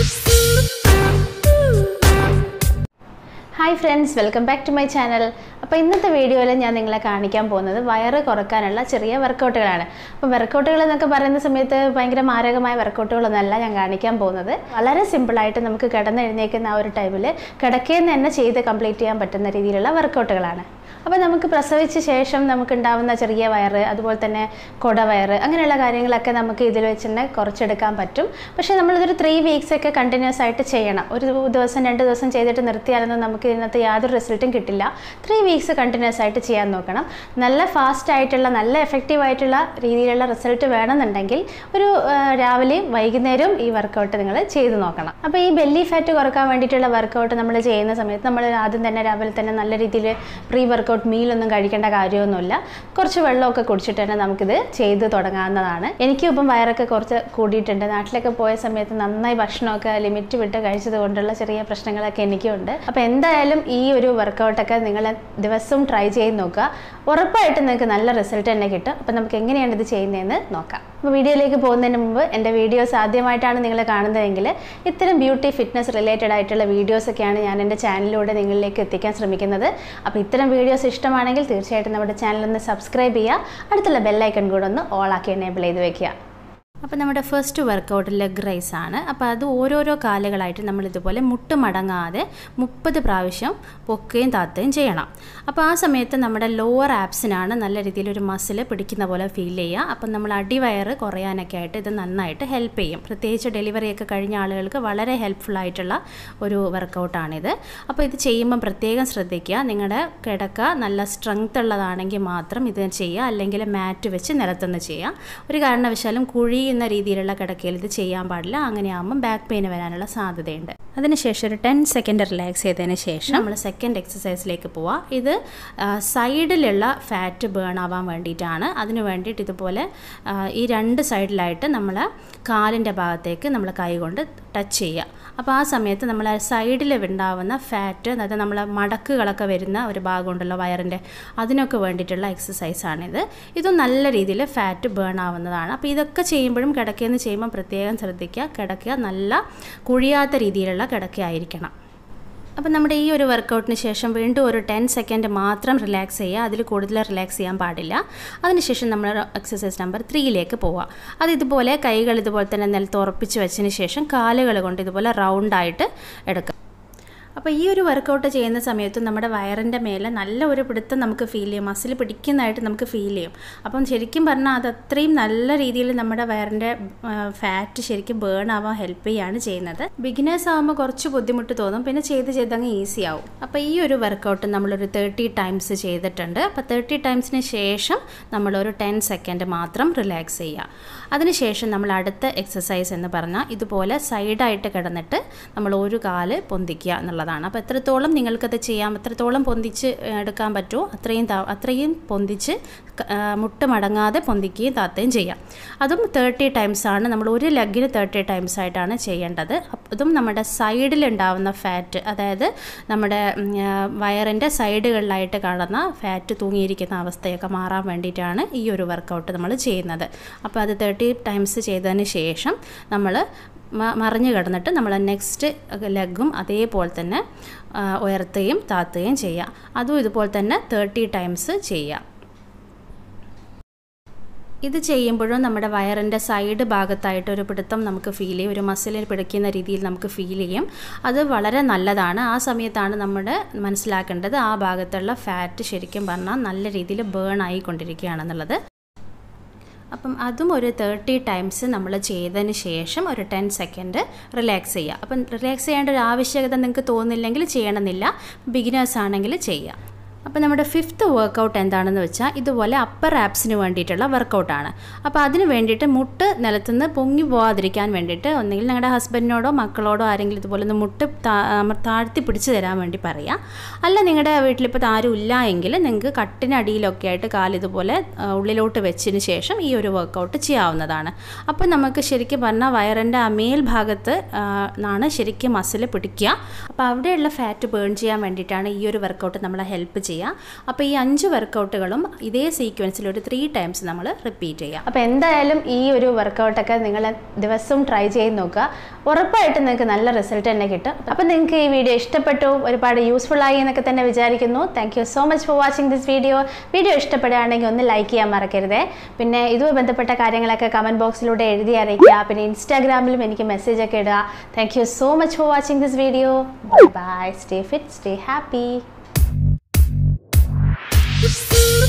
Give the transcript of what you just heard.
hi friends welcome back to my channel അപ്പോൾ ഇന്നത്തെ വീഡിയോയിൽ ഞാൻ നിങ്ങളെ കാണിക്കാൻ പോകുന്നത് വയറ് കുറക്കാനുള്ള ചെറിയ വർക്കൗട്ടുകളാണ് അപ്പോൾ വർക്കൗട്ടുകൾ എന്നൊക്കെ പറയുന്ന സമയത്ത് ഭയങ്കര മാരകമായ വർക്കൗട്ടുകളൊന്നല്ല ഞാൻ കാണിക്കാൻ പോകുന്നത് വളരെ സിമ്പിളായിട്ട് നമുക്ക് കിടന്നെഴുന്നേക്കുന്ന ആ ഒരു ടൈമിൽ കിടക്കേന്ന് തന്നെ ചെയ്ത് കംപ്ലീറ്റ് ചെയ്യാൻ പറ്റുന്ന രീതിയിലുള്ള വർക്കൗട്ടുകളാണ് അപ്പോൾ നമുക്ക് പ്രസവിച്ച ശേഷം നമുക്ക് ഉണ്ടാവുന്ന ചെറിയ വയറ് അതുപോലെ തന്നെ കൊടവയറ് അങ്ങനെയുള്ള കാര്യങ്ങളൊക്കെ നമുക്ക് ഇതിൽ വെച്ച് തന്നെ കുറച്ചെടുക്കാൻ പറ്റും പക്ഷേ നമ്മളിതൊരു ത്രീ വീക്സ് ഒക്കെ കണ്ടിന്യൂസ് ആയിട്ട് ചെയ്യണം ഒരു ദിവസം രണ്ട് ദിവസം ചെയ്തിട്ട് നിർത്തിയാലൊന്നും നമുക്ക് ഇതിനകത്ത് യാതൊരു റിസൾട്ടും കിട്ടില്ല ത്രീ വീക്സ് കണ്ടിന്യൂസ് ആയിട്ട് ചെയ്യാൻ നോക്കണം നല്ല ഫാസ്റ്റ് ആയിട്ടുള്ള നല്ല എഫക്റ്റീവ് ആയിട്ടുള്ള രീതിയിലുള്ള റിസൾട്ട് വേണമെന്നുണ്ടെങ്കിൽ ഒരു ആ, രാവിലെയും വൈകുന്നേരവും ഈ വർക്കൗട്ട് നിങ്ങൾ ചെയ്ത് നോക്കണം അപ്പോൾ ഈ ബെല്ലി ഫാറ്റ് കുറക്കാൻ വേണ്ടിയിട്ടുള്ള വർക്കൗട്ട് നമ്മൾ ചെയ്യുന്ന സമയത്ത് നമ്മൾ ആദ്യം തന്നെ രാവിലെ തന്നെ നല്ല രീതിയിൽ പ്രീ വർക്കൗട്ട് മീലൊന്നും കഴിക്കേണ്ട കാര്യമൊന്നുമില്ല കുറച്ച് വെള്ളമൊക്കെ കുടിച്ചിട്ട് തന്നെ നമുക്കിത് ചെയ്ത് തുടങ്ങാവുന്നതാണ് എനിക്കും ഇപ്പം വയറൊക്കെ കുറച്ച് കൂടിയിട്ടുണ്ട് നാട്ടിലൊക്കെ പോയ സമയത്ത് നന്നായി ഭക്ഷണമൊക്കെ ലിമിറ്റ് വിട്ട് കഴിച്ചത് കൊണ്ടുള്ള ചെറിയ പ്രശ്നങ്ങളൊക്കെ എനിക്കും ഉണ്ട് അപ്പോൾ എന്തായാലും ഈ ഒരു വർക്കൗട്ടൊക്കെ നിങ്ങൾ ദിവസവും ട്രൈ ചെയ്ത് നോക്കുക ഉറപ്പായിട്ടും നിങ്ങൾക്ക് നല്ല റിസൾട്ട് തന്നെ കിട്ടും അപ്പോൾ നമുക്ക് എങ്ങനെയാണ് ഇത് ചെയ്യുന്നതെന്ന് നോക്കാം അപ്പോൾ വീഡിയോയിലേക്ക് പോകുന്നതിന് മുമ്പ് എൻ്റെ വീഡിയോസ് ആദ്യമായിട്ടാണ് നിങ്ങൾ കാണുന്നതെങ്കിൽ ഇത്തരം ബ്യൂട്ടി ഫിറ്റ്നസ് റിലേറ്റഡ് ആയിട്ടുള്ള വീഡിയോസൊക്കെയാണ് ഞാൻ എൻ്റെ ചാനലിലൂടെ നിങ്ങളിലേക്ക് എത്തിക്കാൻ ശ്രമിക്കുന്നത് അപ്പോൾ ഇത്തരം വീഡിയോസ് ഇഷ്ടമാണെങ്കിൽ തീർച്ചയായിട്ടും നമ്മുടെ ചാനൽ ഒന്ന് സബ്സ്ക്രൈബ് ചെയ്യുക അടുത്തുള്ള ബെല്ലൈക്കൺ കൂടെ ഒന്ന് ഓൾ ആക്കി എനേബിൾ ചെയ്ത് വെക്കുക അപ്പോൾ നമ്മുടെ ഫസ്റ്റ് വർക്കൗട്ട് ലെഗ് റൈസ് ആണ് അപ്പോൾ അത് ഓരോരോ കാലുകളായിട്ട് നമ്മൾ ഇതുപോലെ മുട്ട് മടങ്ങാതെ മുപ്പത് പ്രാവശ്യം പൊക്കുകയും താത്തുകയും ചെയ്യണം അപ്പോൾ ആ സമയത്ത് നമ്മുടെ ലോവർ ആപ്സിനാണ് നല്ല രീതിയിൽ ഒരു മസിൽ പിടിക്കുന്ന പോലെ ഫീൽ ചെയ്യുക അപ്പം നമ്മൾ അടിവയറ് കുറയാനൊക്കെ ആയിട്ട് ഇത് നന്നായിട്ട് ഹെൽപ്പ് ചെയ്യും പ്രത്യേകിച്ച് ഡെലിവറിയൊക്കെ കഴിഞ്ഞ ആളുകൾക്ക് വളരെ ഹെൽപ്ഫുൾ ആയിട്ടുള്ള ഒരു വർക്കൗട്ടാണിത് അപ്പോൾ ഇത് ചെയ്യുമ്പം പ്രത്യേകം ശ്രദ്ധിക്കുക നിങ്ങളുടെ കിടക്ക നല്ല സ്ട്രെങ്ത് ഉള്ളതാണെങ്കിൽ മാത്രം ഇത് ചെയ്യുക അല്ലെങ്കിൽ മാറ്റ് വെച്ച് നിലത്തുനിന്ന് ചെയ്യുക ഒരു കാരണവശാലും കുഴിയുന്ന രീതിയിലുള്ള കിടക്കയിൽ ഇത് ചെയ്യാൻ പാടില്ല അങ്ങനെയാകുമ്പം ബാക്ക് പെയിൻ വരാനുള്ള സാധ്യതയുണ്ട് അതിനുശേഷം ഒരു ടെൻ സെക്കൻഡ് റിലാക്സ് ചെയ്തതിന് ശേഷം നമ്മൾ സെക്കൻഡ് എക്സസൈസിലേക്ക് പോവാം ഇത് ആ, സൈഡിലുള്ള ഫാറ്റ് ബേൺ ആവാൻ വേണ്ടിയിട്ടാണ് അതിന് വേണ്ടിയിട്ട് ഇതുപോലെ ആ, ഈ രണ്ട് സൈഡിലായിട്ട് നമ്മൾ കാലിൻ്റെ ഭാഗത്തേക്ക് നമ്മൾ കൈ കൊണ്ട് ടച്ച് ചെയ്യുക അപ്പോൾ ആ സമയത്ത് നമ്മൾ സൈഡിൽ ഉണ്ടാവുന്ന ഫാറ്റ് അതായത് നമ്മൾ മടക്കുകളൊക്കെ വരുന്ന ഒരു ഭാഗമുണ്ടല്ലോ വയറിൻ്റെ അതിനൊക്കെ വേണ്ടിയിട്ടുള്ള എക്സസൈസാണിത് ഇതും നല്ല രീതിയിൽ ഫാറ്റ് ബേൺ ആവുന്നതാണ് അപ്പോൾ ഇതൊക്കെ ചെയ്യുമ്പോഴും കിടക്കയെന്ന് ചെയ്യുമ്പോൾ പ്രത്യേകം ശ്രദ്ധിക്കുക കിടക്കുക നല്ല കുഴിയാത്ത രീതിയിലുള്ള കിടക്കയായിരിക്കണം അപ്പോൾ നമ്മുടെ ഈ ഒരു വർക്കൗട്ടിന് ശേഷം വീണ്ടും ഒരു ടെൻ സെക്കൻഡ് മാത്രം റിലാക്സ് ചെയ്യുക അതിൽ കൂടുതൽ റിലാക്സ് ചെയ്യാൻ പാടില്ല അതിനുശേഷം നമ്മൾ എക്സസൈസ് നമ്പർ ത്രീയിലേക്ക് പോവുക അത് ഇതുപോലെ കൈകൾ ഇതുപോലെ തന്നെ നിലത്ത് ഉറപ്പിച്ച് വെച്ചതിന് ശേഷം കാലുകൾ കൊണ്ട് ഇതുപോലെ റൗണ്ടായിട്ട് എടുക്കുക അപ്പോൾ ഈ ഒരു വർക്കൗട്ട് ചെയ്യുന്ന സമയത്ത് നമ്മുടെ വയറിൻ്റെ മേലെ നല്ല ഒരു പിടുത്തം നമുക്ക് ഫീൽ ചെയ്യും മസിൽ പിടിക്കുന്നതായിട്ട് നമുക്ക് ഫീൽ ചെയ്യും അപ്പം ശരിക്കും പറഞ്ഞാൽ അത് അത്രയും നല്ല രീതിയിൽ നമ്മുടെ വയറിൻ്റെ ഫാറ്റ് ശരിക്കും ബേൺ ആവാൻ ഹെൽപ്പ് ചെയ്യുകയാണ് ചെയ്യുന്നത് ബിഗിനേഴ്സ് ആകുമ്പോൾ കുറച്ച് ബുദ്ധിമുട്ട് തോന്നും പിന്നെ ചെയ്ത് ചെയ്ത് അങ്ങ് ഈസി ആവും അപ്പോൾ ഈ ഒരു വർക്കൗട്ട് നമ്മളൊരു തേർട്ടി ടൈംസ് ചെയ്തിട്ടുണ്ട് അപ്പോൾ തേർട്ടി ടൈംസിന് ശേഷം നമ്മളൊരു ടെൻ സെക്കൻഡ് മാത്രം റിലാക്സ് ചെയ്യുക അതിനുശേഷം നമ്മൾ അടുത്ത എക്സസൈസ് എന്ന് പറഞ്ഞാൽ ഇതുപോലെ സൈഡായിട്ട് കിടന്നിട്ട് നമ്മൾ ഒരു കാല് പൊന്തിക്കുക എന്നുള്ളതാണ് അപ്പോൾ എത്രത്തോളം നിങ്ങൾക്കത് ചെയ്യാം എത്രത്തോളം പൊന്തിച്ച് എടുക്കാൻ പറ്റുമോ അത്രയും താ- അത്രയും പൊന്തിച്ച് ക- ആ, മുട്ട് മടങ്ങാതെ പൊന്തിക്കുകയും താത്തുകയും ചെയ്യാം അതും തേർട്ടി ടൈംസ് ആണ് നമ്മൾ ഒരു ലെഗിന് തേർട്ടി ടൈംസ് ആയിട്ടാണ് ചെയ്യേണ്ടത് അപ്പ- അതും നമ്മുടെ സൈഡിലുണ്ടാവുന്ന ഫാറ്റ് അതായത് നമ്മുടെ ഉം, ആ, വയറിൻ്റെ സൈഡുകളിലായിട്ട് കാണുന്ന ഫാറ്റ് തൂങ്ങിയിരിക്കുന്ന അവസ്ഥയൊക്കെ മാറാൻ വേണ്ടിയിട്ടാണ് ഈ ഒരു വർക്കൗട്ട് നമ്മൾ ചെയ്യുന്നത് അപ്പോൾ അത് തേർട്ടി ടൈംസ് ചെയ്തതിന് ശേഷം നമ്മൾ മ- മറിഞ്ഞു കിടന്നിട്ട് നമ്മൾ നെക്സ്റ്റ് ലെഗും അതേപോലെ തന്നെ ആ, ഉയർത്തുകയും താത്തുകയും ചെയ്യുക അതും ഇതുപോലെ തന്നെ തേർട്ടി ടൈംസ് ചെയ്യുക ഇത് ചെയ്യുമ്പോഴും നമ്മുടെ വയറിൻ്റെ സൈഡ് ഭാഗത്തായിട്ട് ഒരു പിടുത്തം നമുക്ക് ഫീൽ ചെയ്യും ഒരു മസിലിൽ പിടിക്കുന്ന രീതിയിൽ നമുക്ക് ഫീൽ ചെയ്യും അത് വളരെ നല്ലതാണ് ആ സമയത്താണ് നമ്മുടെ മനസ്സിലാക്കേണ്ടത് ആ ഭാഗത്തുള്ള ഫാറ്റ് ശരിക്കും പറഞ്ഞാൽ നല്ല രീതിയിൽ ബേൺ ആയിക്കൊണ്ടിരിക്കുകയാണെന്നുള്ളത് അപ്പം അതും ഒരു തേർട്ടി ടൈംസ് നമ്മൾ ചെയ്തതിന് ശേഷം ഒരു ടെൻ സെക്കൻഡ് റിലാക്സ് ചെയ്യുക അപ്പം റിലാക്സ് ചെയ്യേണ്ട ഒരു ആവശ്യകത നിങ്ങൾക്ക് തോന്നുന്നില്ലെങ്കിൽ ചെയ്യണമെന്നില്ല ബിഗിനേഴ്സ് ആണെങ്കിൽ ചെയ്യുക അപ്പോൾ നമ്മുടെ ഫിഫ്ത്ത് വർക്കൗട്ട് എന്താണെന്ന് വെച്ചാൽ ഇതുപോലെ അപ്പർ ആപ്സിന് വേണ്ടിയിട്ടുള്ള വർക്കൗട്ടാണ് അപ്പോൾ അതിന് വേണ്ടിയിട്ട് മുട്ട് നിലത്തുനിന്ന് പൊങ്ങി പോകാതിരിക്കാൻ വേണ്ടിയിട്ട് ഒന്നെങ്കിൽ നിങ്ങളുടെ ഹസ്ബൻഡിനോടോ മക്കളോടോ ആരെങ്കിലും ഇതുപോലെ ഒന്ന് മുട്ട് താ- അമർ- താഴ്ത്തി പിടിച്ച് തരാൻ വേണ്ടി പറയുക അല്ല നിങ്ങളുടെ വീട്ടിലിപ്പോൾ ആരും ഇല്ല എങ്കിൽ നിങ്ങൾക്ക് കട്ടിനടിയിലൊക്കെ ആയിട്ട് കാല് ഇതുപോലെ ആ, ഉള്ളിലോട്ട് വെച്ചതിന് ശേഷം ഈ ഒരു വർക്കൗട്ട് ചെയ്യാവുന്നതാണ് അപ്പോൾ നമുക്ക് ശരിക്കും പറഞ്ഞാൽ വയറിൻ്റെ ആ മേൽഭാഗത്ത് ആ, ആണ് ശരിക്കും മസിൽ പിടിക്കുക അപ്പോൾ അപ്പോൾ അവിടെയുള്ള ഫാറ്റ് ബേൺ ചെയ്യാൻ വേണ്ടിയിട്ടാണ് ഈ ഒരു വർക്കൗട്ട് നമ്മളെ ഹെൽപ്പ് ചെയ്യുക അപ്പോൾ ഈ അഞ്ച് വർക്കൗട്ടുകളും ഇതേ സീക്വൻസിൽ ഒരു ത്രീ ടൈംസ് നമ്മൾ റിപ്പീറ്റ് ചെയ്യുക അപ്പോൾ എന്തായാലും ഈ ഒരു വർക്കൗട്ടൊക്കെ നിങ്ങൾ ദിവസവും ട്രൈ ചെയ്ത് നോക്കുക ഉറപ്പായിട്ടും നിങ്ങൾക്ക് നല്ല റിസൾട്ട് തന്നെ കിട്ടും അപ്പോൾ നിങ്ങൾക്ക് ഈ വീഡിയോ ഇഷ്ടപ്പെട്ടു ഒരുപാട് യൂസ്ഫുൾ ആയി എന്നൊക്കെ തന്നെ വിചാരിക്കുന്നു thank you so much for watching this video video ഇഷ്ടപ്പെടുകയാണെങ്കിൽ ഒന്ന് ലൈക്ക് ചെയ്യാൻ മറക്കരുതേ പിന്നെ ഇതുമായി ബന്ധപ്പെട്ട കാര്യങ്ങളൊക്കെ കമൻറ്റ് ബോക്സിലൂടെ എഴുതി അറിയിക്കുക പിന്നെ ഇൻസ്റ്റാഗ്രാമിലും എനിക്ക് മെസ്സേജ് ഒക്കെ ഇടുക thank you so much for watching this video bye stay fit stay happy